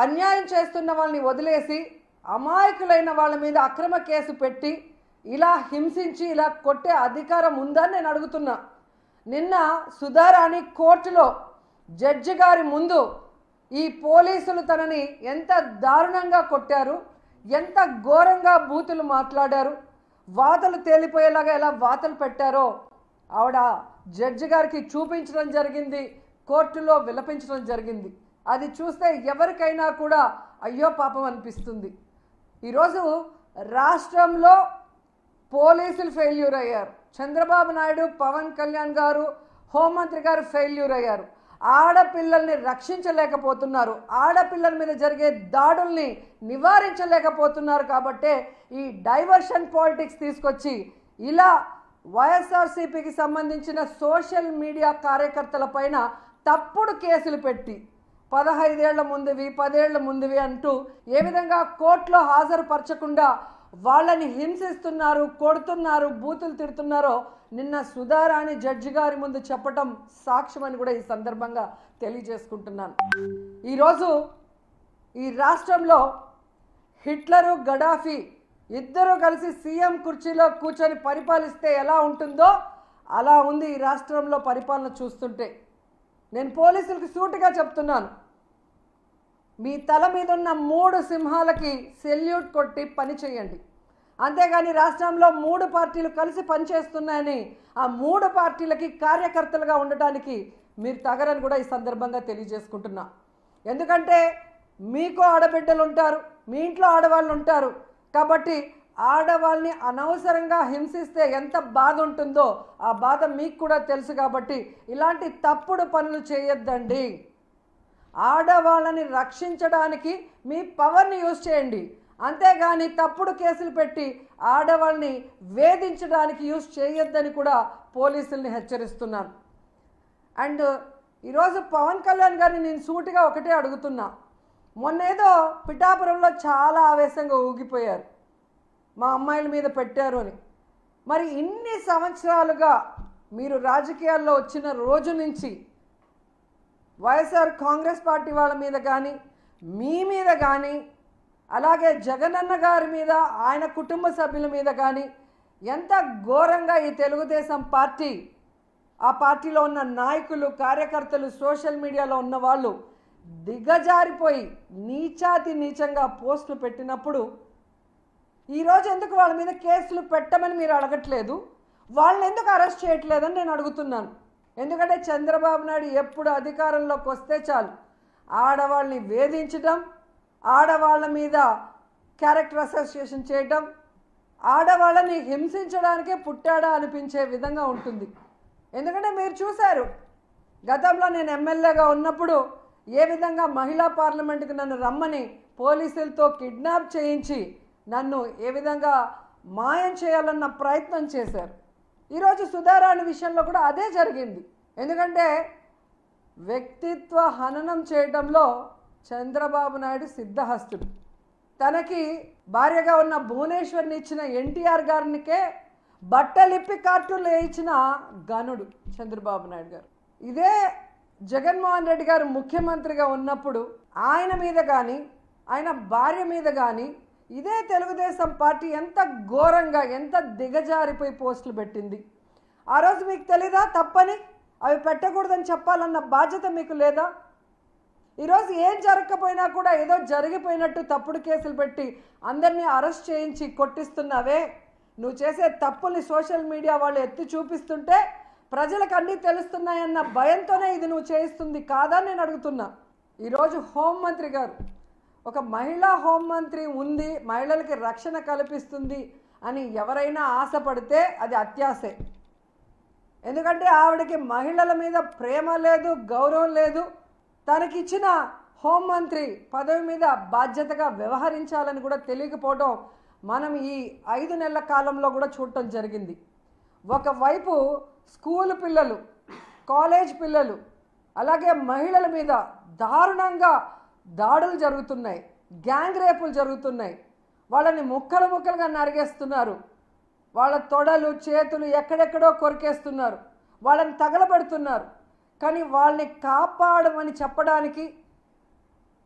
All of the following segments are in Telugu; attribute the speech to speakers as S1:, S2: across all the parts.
S1: అన్యాయం చేస్తున్న వాళ్ళని వదిలేసి అమాయకులైన వాళ్ళ మీద అక్రమ కేసు పెట్టి ఇలా హింసించి ఇలా కొట్టే అధికారం ఉందని నేను అడుగుతున్నా నిన్న సుధారాణి కోర్టులో జడ్జి గారి ముందు ఈ పోలీసులు తనని ఎంత దారుణంగా కొట్టారు ఎంత ఘోరంగా బూతులు మాట్లాడారు వాతలు తేలిపోయేలాగా ఎలా వాతలు పెట్టారో ఆవిడ జడ్జి గారికి చూపించడం జరిగింది కోర్టులో విలపించడం జరిగింది అది చూస్తే ఎవరికైనా కూడా అయ్యో పాపం అనిపిస్తుంది ఈరోజు రాష్ట్రంలో పోలీసులు ఫెయిల్యూర్ అయ్యారు చంద్రబాబు నాయుడు పవన్ కళ్యాణ్ గారు హోంమంత్రి గారు ఫెయిల్యూర్ అయ్యారు ఆడపిల్లల్ని రక్షించలేకపోతున్నారు ఆడపిల్లల మీద జరిగే దాడుల్ని నివారించలేకపోతున్నారు కాబట్టే ఈ డైవర్షన్ పాలిటిక్స్ తీసుకొచ్చి ఇలా వైఎస్ఆర్సీపీకి సంబంధించిన సోషల్ మీడియా కార్యకర్తల పైన తప్పుడు కేసులు పెట్టి పదహైదేళ్ల ముందువి పదేళ్ల ముందువి అంటూ ఏ విధంగా కోర్టులో హాజరుపరచకుండా వాళ్ళని హింసిస్తున్నారు కొడుతున్నారు బూతులు తిడుతున్నారో నిన్న సుధారాణి జడ్జి గారి ముందు చెప్పటం సాక్ష్యమని కూడా ఈ సందర్భంగా తెలియజేసుకుంటున్నాను ఈరోజు ఈ రాష్ట్రంలో హిట్లరు గడాఫీ ఇద్దరు కలిసి సీఎం కుర్చీలో కూర్చొని పరిపాలిస్తే ఎలా ఉంటుందో అలా ఉంది ఈ రాష్ట్రంలో పరిపాలన చూస్తుంటే నేను పోలీసులకు సూటిగా చెప్తున్నాను మీ తల మీద ఉన్న మూడు సింహాలకి సెల్యూట్ కొట్టి పని చేయండి అంతేగాని రాష్ట్రంలో మూడు పార్టీలు కలిసి పనిచేస్తున్నాయని ఆ మూడు పార్టీలకి కార్యకర్తలుగా ఉండటానికి మీరు తగరని కూడా ఈ సందర్భంగా తెలియజేసుకుంటున్నా ఎందుకంటే మీకు ఆడబిడ్డలు ఉంటారు మీ ఇంట్లో ఆడవాళ్ళు ఉంటారు కాబట్టి ఆడవాళ్ళని అనవసరంగా హింసిస్తే ఎంత బాధ ఉంటుందో ఆ బాధ మీకు కూడా తెలుసు కాబట్టి ఇలాంటి తప్పుడు పనులు చేయొద్దండి ఆడవాళ్ళని రక్షించడానికి మీ పవర్ని యూజ్ చేయండి అంతేగాని తప్పుడు కేసులు పెట్టి ఆడవాళ్ళని వేధించడానికి యూజ్ చేయొద్దని కూడా పోలీసుల్ని హెచ్చరిస్తున్నాను అండ్ ఈరోజు పవన్ కళ్యాణ్ గారిని నేను సూటిగా ఒకటే అడుగుతున్నా మొన్నేదో పిఠాపురంలో చాలా ఆవేశంగా ఊగిపోయారు మా అమ్మాయిల మీద పెట్టారు అని మరి ఇన్ని సంవత్సరాలుగా మీరు రాజకీయాల్లో వచ్చిన రోజు నుంచి వైఎస్ఆర్ కాంగ్రెస్ పార్టీ వాళ్ళ మీద కానీ మీ మీద కానీ అలాగే జగనన్న గారి మీద ఆయన కుటుంబ సభ్యుల మీద కానీ ఎంత ఘోరంగా ఈ తెలుగుదేశం పార్టీ ఆ పార్టీలో ఉన్న నాయకులు కార్యకర్తలు సోషల్ మీడియాలో ఉన్న వాళ్ళు దిగజారిపోయి నీచాతి నీచంగా పోస్టులు పెట్టినప్పుడు ఈరోజు ఎందుకు వాళ్ళ మీద కేసులు పెట్టమని మీరు అడగట్లేదు వాళ్ళని ఎందుకు అరెస్ట్ చేయట్లేదని నేను అడుగుతున్నాను ఎందుకంటే చంద్రబాబు నాయుడు ఎప్పుడు అధికారంలోకి వస్తే చాలు ఆడవాళ్ళని వేధించడం ఆడవాళ్ళ మీద క్యారెక్టర్ అసోసియేషన్ చేయటం ఆడవాళ్ళని హింసించడానికే పుట్టాడా అనిపించే విధంగా ఉంటుంది ఎందుకంటే మీరు చూశారు గతంలో నేను ఎమ్మెల్యేగా ఉన్నప్పుడు ఏ విధంగా మహిళా పార్లమెంటుకి నన్ను రమ్మని పోలీసులతో కిడ్నాప్ చేయించి నన్ను ఏ విధంగా మాయం చేయాలన్న ప్రయత్నం చేశారు ఈరోజు సుధారాణి విషయంలో కూడా అదే జరిగింది ఎందుకంటే వ్యక్తిత్వ హననం చేయడంలో చంద్రబాబు నాయుడు సిద్ధహస్తుడు తనకి భార్యగా ఉన్న భువనేశ్వర్ని ఇచ్చిన ఎన్టీఆర్ గారినికే బట్టలిప్పి కార్టూన్లు వేయించిన గనుడు చంద్రబాబు నాయుడు గారు ఇదే జగన్మోహన్ రెడ్డి గారు ముఖ్యమంత్రిగా ఉన్నప్పుడు ఆయన మీద కానీ ఆయన భార్య మీద కానీ ఇదే తెలుగుదేశం పార్టీ ఎంత ఘోరంగా ఎంత దిగజారిపోయి పోస్టులు పెట్టింది ఆ రోజు మీకు తెలీదా తప్పని అవి పెట్టకూడదని చెప్పాలన్న బాధ్యత మీకు లేదా ఈరోజు ఏం జరగకపోయినా కూడా ఏదో జరిగిపోయినట్టు తప్పుడు కేసులు పెట్టి అందరినీ అరెస్ట్ చేయించి కొట్టిస్తున్నావే నువ్వు చేసే తప్పుల్ని సోషల్ మీడియా వాళ్ళు ఎత్తి చూపిస్తుంటే ప్రజలకు అన్నీ తెలుస్తున్నాయన్న భయంతోనే ఇది నువ్వు చేయిస్తుంది కాదా నేను అడుగుతున్నా ఈరోజు హోంమంత్రి గారు ఒక మహిళా హోంమంత్రి ఉంది మహిళలకి రక్షణ కల్పిస్తుంది అని ఎవరైనా ఆశపడితే అది అత్యాసే ఎందుకంటే ఆవిడకి మహిళల మీద ప్రేమ లేదు గౌరవం లేదు తనకిచ్చిన హోంమంత్రి పదవి మీద బాధ్యతగా వ్యవహరించాలని కూడా తెలియకపోవడం మనం ఈ ఐదు నెలల కాలంలో కూడా చూడటం జరిగింది ఒకవైపు స్కూల్ పిల్లలు కాలేజ్ పిల్లలు అలాగే మహిళల మీద దారుణంగా దాడులు జరుగుతున్నాయి గ్యాంగ్ రేపులు జరుగుతున్నాయి వాళ్ళని ముక్కలు ముక్కలుగా నరిగేస్తున్నారు వాళ్ళ తొడలు చేతులు ఎక్కడెక్కడో కొరికేస్తున్నారు వాళ్ళని తగలబెడుతున్నారు కానీ వాళ్ళని కాపాడమని చెప్పడానికి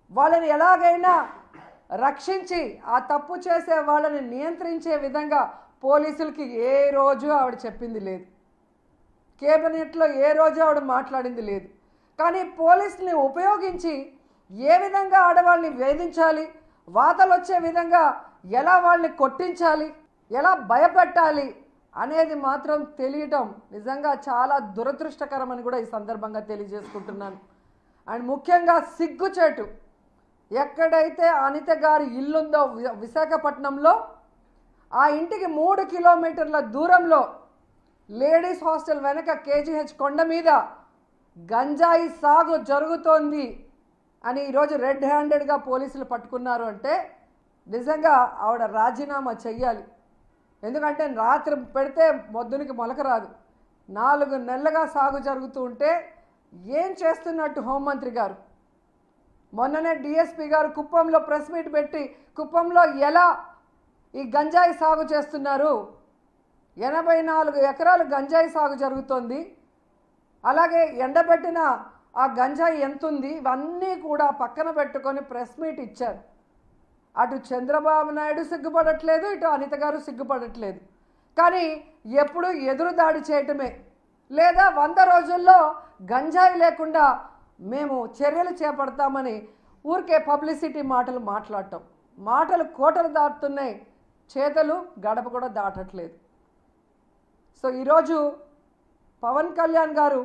S1: వాళ్ళని ఎలాగైనా రక్షించి ఆ తప్పు చేసే వాళ్ళని నియంత్రించే విధంగా పోలీసులకి ఏ రోజు ఆవిడ చెప్పింది లేదు కేబినెట్లో ఏ రోజు ఆవిడ మాట్లాడింది లేదు కానీ పోలీసుని ఉపయోగించి ఏ విధంగా ఆడవాళ్ళని వేధించాలి వాతలు వచ్చే విధంగా ఎలా వాళ్ళని కొట్టించాలి ఎలా భయపెట్టాలి అనేది మాత్రం తెలియటం నిజంగా చాలా దురదృష్టకరమని కూడా ఈ సందర్భంగా తెలియజేసుకుంటున్నాను అండ్ ముఖ్యంగా సిగ్గుచేటు ఎక్కడైతే అనిత గారి ఇల్లుందో వి- విశాఖపట్నంలో ఆ ఇంటికి మూడు కిలోమీటర్ల దూరంలో లేడీస్ హాస్టల్ వెనక కేజీహెచ్ కొండ మీద గంజాయి సాగు జరుగుతోంది అని ఈరోజు రెడ్ హ్యాండెడ్గా పోలీసులు పట్టుకున్నారు అంటే నిజంగా ఆవిడ రాజీనామా చెయ్యాలి ఎందుకంటే రాత్రి పెడితే మొద్దునికి మొలక రాదు నాలుగు నెలలుగా సాగు జరుగుతూ ఉంటే ఏం చేస్తున్నట్టు హోంమంత్రి గారు మొన్ననే డిఎస్పి గారు కుప్పంలో ప్రెస్ మీట్ పెట్టి కుప్పంలో ఎలా ఈ గంజాయి సాగు చేస్తున్నారు ఎనభై నాలుగు ఎకరాలు గంజాయి సాగు జరుగుతోంది అలాగే ఎండబెట్టిన ఆ గంజాయి ఎంత ఉంది ఇవన్నీ కూడా పక్కన పెట్టుకొని ప్రెస్ మీట్ ఇచ్చారు అటు చంద్రబాబు నాయుడు సిగ్గుపడట్లేదు ఇటు అనిత గారు సిగ్గుపడట్లేదు కానీ ఎప్పుడు ఎదురు దాడి చేయటమే లేదా వంద రోజుల్లో గంజాయి లేకుండా మేము చర్యలు చేపడతామని ఊరికే పబ్లిసిటీ మాటలు మాట్లాడటం మాటలు కోటలు దాటుతున్నాయి చేతలు గడప కూడా దాటట్లేదు సో ఈరోజు పవన్ కళ్యాణ్ గారు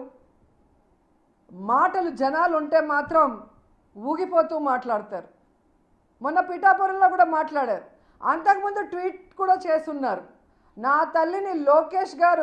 S1: మాటలు జనాలు ఉంటే మాత్రం ఊగిపోతూ మాట్లాడతారు మొన్న పిఠాపురంలో కూడా మాట్లాడారు అంతకుముందు ట్వీట్ కూడా చేస్తున్నారు నా తల్లిని లోకేష్ గారు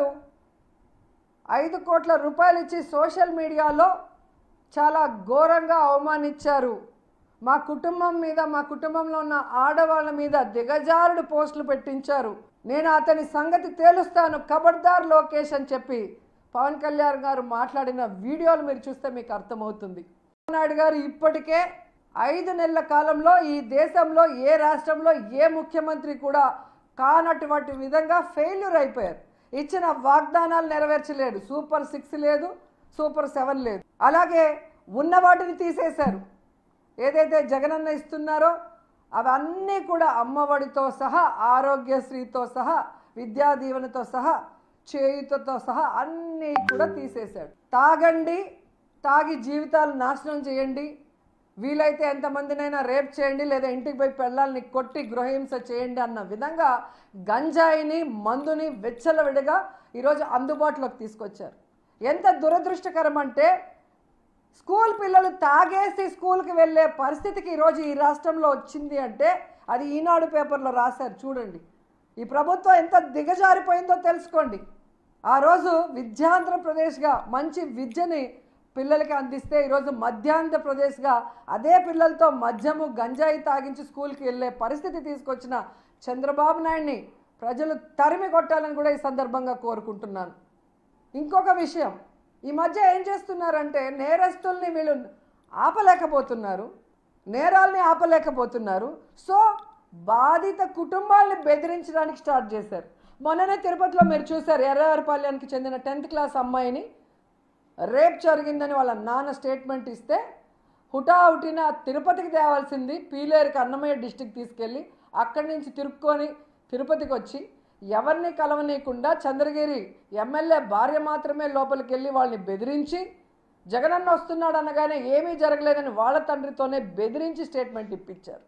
S1: ఐదు కోట్ల రూపాయలు ఇచ్చి సోషల్ మీడియాలో చాలా ఘోరంగా అవమానించారు మా కుటుంబం మీద మా కుటుంబంలో ఉన్న ఆడవాళ్ళ మీద దిగజారుడు పోస్టులు పెట్టించారు నేను అతని సంగతి తేలుస్తాను ఖబర్దార్ లోకేష్ అని చెప్పి పవన్ కళ్యాణ్ గారు మాట్లాడిన వీడియోలు మీరు చూస్తే మీకు అర్థమవుతుంది చంద్రబాబు నాయుడు గారు ఇప్పటికే ఐదు నెలల కాలంలో ఈ దేశంలో ఏ రాష్ట్రంలో ఏ ముఖ్యమంత్రి కూడా కానటువంటి విధంగా ఫెయిల్యూర్ అయిపోయారు ఇచ్చిన వాగ్దానాలు నెరవేర్చలేడు సూపర్ సిక్స్ లేదు సూపర్ సెవెన్ లేదు అలాగే ఉన్న వాటిని తీసేశారు ఏదైతే జగనన్న ఇస్తున్నారో అవన్నీ కూడా అమ్మఒడితో సహా ఆరోగ్యశ్రీతో సహా విద్యా దీవెనతో సహా చేయుతతో సహా అన్నీ కూడా తీసేశాడు తాగండి తాగి జీవితాలు నాశనం చేయండి వీలైతే ఎంతమందినైనా రేప్ చేయండి లేదా ఇంటికి పోయి పెళ్ళాలని కొట్టి గృహహింస చేయండి అన్న విధంగా గంజాయిని మందుని వెచ్చలవిడిగా ఈరోజు అందుబాటులోకి తీసుకొచ్చారు ఎంత దురదృష్టకరం అంటే స్కూల్ పిల్లలు తాగేసి స్కూల్కి వెళ్ళే పరిస్థితికి ఈరోజు ఈ రాష్ట్రంలో వచ్చింది అంటే అది ఈనాడు పేపర్లో రాశారు చూడండి ఈ ప్రభుత్వం ఎంత దిగజారిపోయిందో తెలుసుకోండి ఆ రోజు విద్యాంధ్రప్రదేశ్గా మంచి విద్యని పిల్లలకి అందిస్తే ఈరోజు మధ్యాంధ్రప్రదేశ్గా అదే పిల్లలతో మద్యము గంజాయి తాగించి స్కూల్కి వెళ్ళే పరిస్థితి తీసుకొచ్చిన చంద్రబాబు నాయుడిని ప్రజలు తరిమి కొట్టాలని కూడా ఈ సందర్భంగా కోరుకుంటున్నాను ఇంకొక విషయం ఈ మధ్య ఏం చేస్తున్నారంటే నేరస్తుల్ని వీళ్ళు ఆపలేకపోతున్నారు నేరాల్ని ఆపలేకపోతున్నారు సో బాధిత కుటుంబాల్ని బెదిరించడానికి స్టార్ట్ చేశారు మొన్ననే తిరుపతిలో మీరు చూశారు ఎర్రవారిపాలెంకి చెందిన టెన్త్ క్లాస్ అమ్మాయిని రేప్ జరిగిందని వాళ్ళ నాన్న స్టేట్మెంట్ ఇస్తే హుటాహుటిన తిరుపతికి తేవాల్సింది పీలేరుకి అన్నమయ్య డిస్టిక్ తీసుకెళ్ళి అక్కడి నుంచి తిరుక్కొని తిరుపతికి వచ్చి ఎవరిని కలవనీయకుండా చంద్రగిరి ఎమ్మెల్యే భార్య మాత్రమే లోపలికి వెళ్ళి వాళ్ళని బెదిరించి జగనన్న వస్తున్నాడు అనగానే ఏమీ జరగలేదని వాళ్ళ తండ్రితోనే బెదిరించి స్టేట్మెంట్ ఇప్పించారు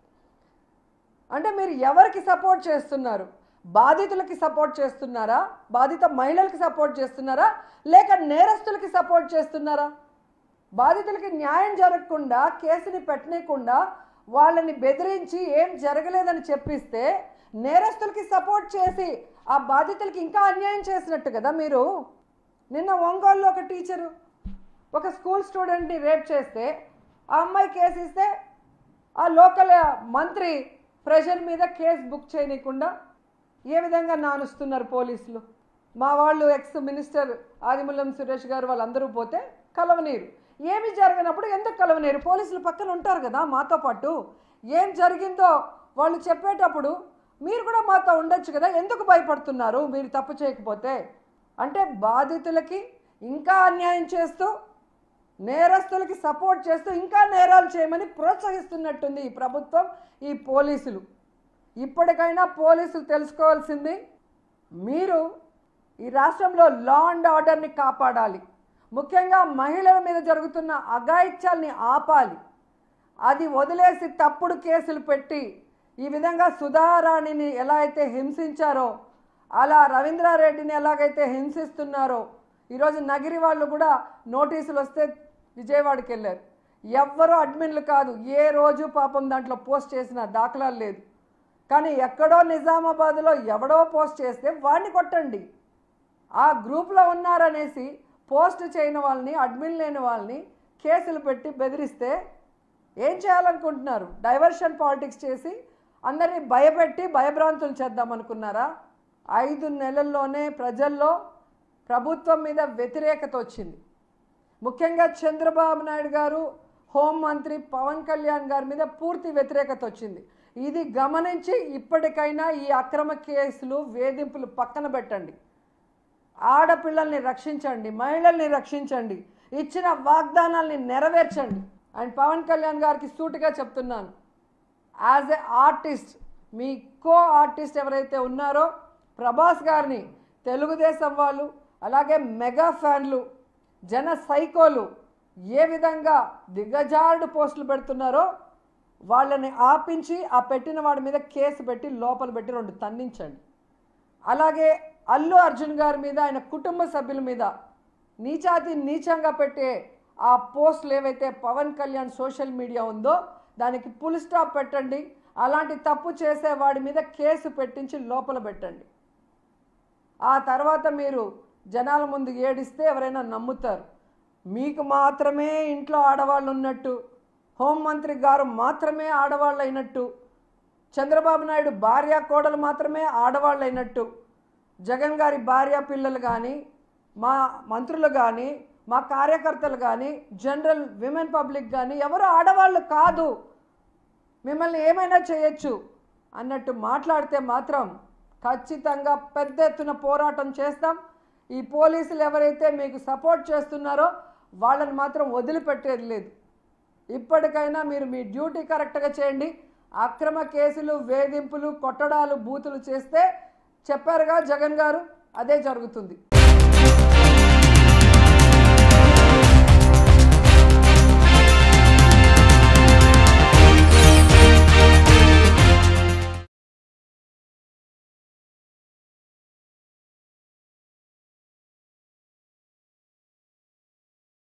S1: అంటే మీరు ఎవరికి సపోర్ట్ చేస్తున్నారు బాధితులకి సపోర్ట్ చేస్తున్నారా బాధిత మహిళలకి సపోర్ట్ చేస్తున్నారా లేక నేరస్తులకి సపోర్ట్ చేస్తున్నారా బాధితులకి న్యాయం జరగకుండా కేసుని పెట్టనీయకుండా వాళ్ళని బెదిరించి ఏం జరగలేదని చెప్పిస్తే నేరస్తులకి సపోర్ట్ చేసి ఆ బాధితులకి ఇంకా అన్యాయం చేసినట్టు కదా మీరు నిన్న ఒంగోలులో ఒక టీచరు ఒక స్కూల్ స్టూడెంట్ని రేప్ చేస్తే ఆ అమ్మాయి కేసు ఇస్తే ఆ లోకల్ మంత్రి ప్రెషర్ మీద కేసు బుక్ చేయనీయకుండా ఏ విధంగా నానుస్తున్నారు పోలీసులు మా వాళ్ళు ఎక్స్ మినిస్టర్ ఆదిమూలం సురేష్ గారు వాళ్ళందరూ పోతే కలవనీరు ఏమి జరిగినప్పుడు ఎందుకు కలవనీరు పోలీసులు పక్కన ఉంటారు కదా మాతో పాటు ఏం జరిగిందో వాళ్ళు చెప్పేటప్పుడు మీరు కూడా మాతో ఉండొచ్చు కదా ఎందుకు భయపడుతున్నారు మీరు తప్పు చేయకపోతే అంటే బాధితులకి ఇంకా అన్యాయం చేస్తూ నేరస్తులకి సపోర్ట్ చేస్తూ ఇంకా నేరాలు చేయమని ప్రోత్సహిస్తున్నట్టుంది ఈ ప్రభుత్వం ఈ పోలీసులు ఇప్పటికైనా పోలీసులు తెలుసుకోవాల్సింది మీరు ఈ రాష్ట్రంలో లా అండ్ ఆర్డర్ని కాపాడాలి ముఖ్యంగా మహిళల మీద జరుగుతున్న అఘాయిత్యాల్ని ఆపాలి అది వదిలేసి తప్పుడు కేసులు పెట్టి ఈ విధంగా సుధారాణిని ఎలా అయితే హింసించారో అలా రవీంద్రారెడ్డిని ఎలాగైతే హింసిస్తున్నారో ఈరోజు నగిరి వాళ్ళు కూడా నోటీసులు వస్తే విజయవాడకి వెళ్ళారు ఎవ్వరూ అడ్మిన్లు కాదు ఏ రోజు పాపం దాంట్లో పోస్ట్ చేసిన దాఖలాలు లేదు కానీ ఎక్కడో నిజామాబాద్లో ఎవడో పోస్ట్ చేస్తే వాడిని కొట్టండి ఆ గ్రూప్లో ఉన్నారనేసి పోస్ట్ చేయని వాళ్ళని అడ్మిన్ లేని వాళ్ళని కేసులు పెట్టి బెదిరిస్తే ఏం చేయాలనుకుంటున్నారు డైవర్షన్ పాలిటిక్స్ చేసి అందరినీ భయపెట్టి భయభ్రాంతులు చేద్దామనుకున్నారా ఐదు నెలల్లోనే ప్రజల్లో ప్రభుత్వం మీద వ్యతిరేకత వచ్చింది ముఖ్యంగా చంద్రబాబు నాయుడు గారు హోంమంత్రి పవన్ కళ్యాణ్ గారి మీద పూర్తి వ్యతిరేకత వచ్చింది ఇది గమనించి ఇప్పటికైనా ఈ అక్రమ కేసులు వేధింపులు పక్కన పెట్టండి ఆడపిల్లల్ని రక్షించండి మహిళల్ని రక్షించండి ఇచ్చిన వాగ్దానాల్ని నెరవేర్చండి అండ్ పవన్ కళ్యాణ్ గారికి సూటిగా చెప్తున్నాను యాజ్ ఎ ఆర్టిస్ట్ మీ కో ఆర్టిస్ట్ ఎవరైతే ఉన్నారో ప్రభాస్ గారిని తెలుగుదేశం వాళ్ళు అలాగే మెగా ఫ్యాన్లు జన సైకోలు ఏ విధంగా దిగజారుడు పోస్టులు పెడుతున్నారో వాళ్ళని ఆపించి ఆ పెట్టిన వాడి మీద కేసు పెట్టి లోపల పెట్టి రెండు తన్నించండి అలాగే అల్లు అర్జున్ గారి మీద ఆయన కుటుంబ సభ్యుల మీద నీచాతి నీచంగా పెట్టే ఆ పోస్టులు ఏవైతే పవన్ కళ్యాణ్ సోషల్ మీడియా ఉందో దానికి ఫుల్ స్టాప్ పెట్టండి అలాంటి తప్పు చేసే వాడి మీద కేసు పెట్టించి లోపల పెట్టండి ఆ తర్వాత మీరు జనాల ముందు ఏడిస్తే ఎవరైనా నమ్ముతారు మీకు మాత్రమే ఇంట్లో ఆడవాళ్ళు ఉన్నట్టు హోంమంత్రి గారు మాత్రమే ఆడవాళ్ళు అయినట్టు చంద్రబాబు నాయుడు భార్య కోడలు మాత్రమే ఆడవాళ్ళు అయినట్టు జగన్ గారి భార్య పిల్లలు కానీ మా మంత్రులు కానీ మా కార్యకర్తలు కానీ జనరల్ విమెన్ పబ్లిక్ కానీ ఎవరు ఆడవాళ్ళు కాదు మిమ్మల్ని ఏమైనా చేయొచ్చు అన్నట్టు మాట్లాడితే మాత్రం ఖచ్చితంగా పెద్ద ఎత్తున పోరాటం చేస్తాం ఈ పోలీసులు ఎవరైతే మీకు సపోర్ట్ చేస్తున్నారో వాళ్ళని మాత్రం వదిలిపెట్టేది లేదు ఇప్పటికైనా మీరు మీ డ్యూటీ కరెక్ట్గా చేయండి అక్రమ కేసులు వేధింపులు కొట్టడాలు బూతులు చేస్తే చెప్పారుగా జగన్ గారు అదే జరుగుతుంది